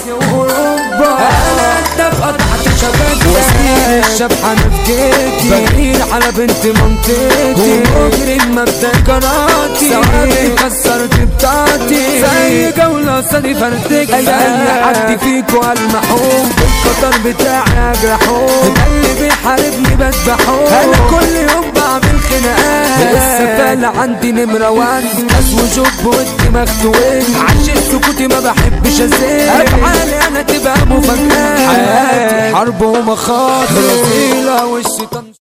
اسيا واوروبا انا هدف قطعت شبكتي وسيل الشبحة نفكتي بغير على بنت منطقتي ومجرم مبدأ كراتي ثوابي كسرت بتاعتي زي جولة صدي فردك اي حد فيكو المحوم القطر بتاعي اجرحوه ده اللي بيحاربني بذبحوه انا كل يوم بعمل خناقات السفالة عندي نمرة وان ناس وجب والدماغ توين عشان سكوتي ما بحبش ازيد افعالي انا تبقى مفاجآت حياتي حرب ومخاطر رذيلة والشيطان